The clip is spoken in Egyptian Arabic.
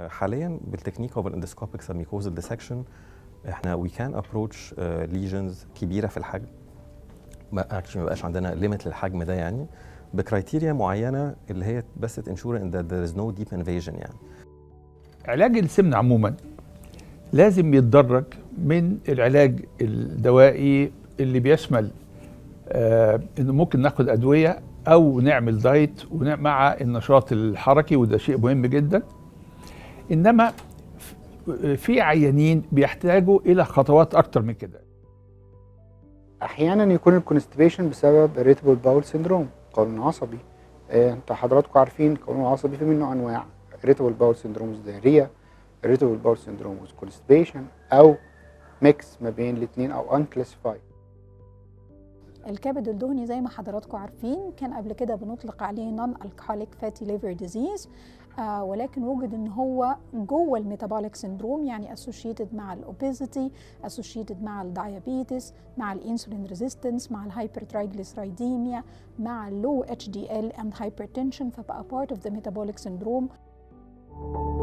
حاليا بالتكنيك اوف الاندسكوبيك سبميكوزال ديسكشن احنا وي كان ابروتش ليجنز كبيره في الحجم ما اكشلي ما بقاش عندنا ليميت للحجم ده يعني بكرايتيريا معينه اللي هي بس تنشور ان there is no deep invasion يعني علاج السمنة عموما لازم يتدرج من العلاج الدوائي اللي بيشمل آه انه ممكن ناخد ادويه او نعمل دايت ونع- مع النشاط الحركي وده شيء مهم جدا انما ف- في عيانين بيحتاجوا الى خطوات اكتر من كده احيانا يكون الكونستيبيشن بسبب irritable باول سيندروم قولون عصبي آه، انت حضراتكم عارفين القولون العصبي في منه انواع irritable باول سيندروم diarrhea irritable باول سيندروم constipation او ميكس ما بين الاثنين او unclassified الكبد الدهني زي ما حضراتكم عارفين كان قبل كده بنطلق عليه نون الكحوليك فاتي ليفر ديزيز آه ولكن وجد ان هو جوه الميتابوليك سيندروم يعني اسوشيتد مع الاوبيزيتي اسوشيتد مع الدايابيتس مع الانسولين ريزيستنس مع الهايبرترايجليسرايديميا مع اللو اتش دي ال اند هايبرتنشن فبقى بارت اوف ذا ميتابوليك سيندروم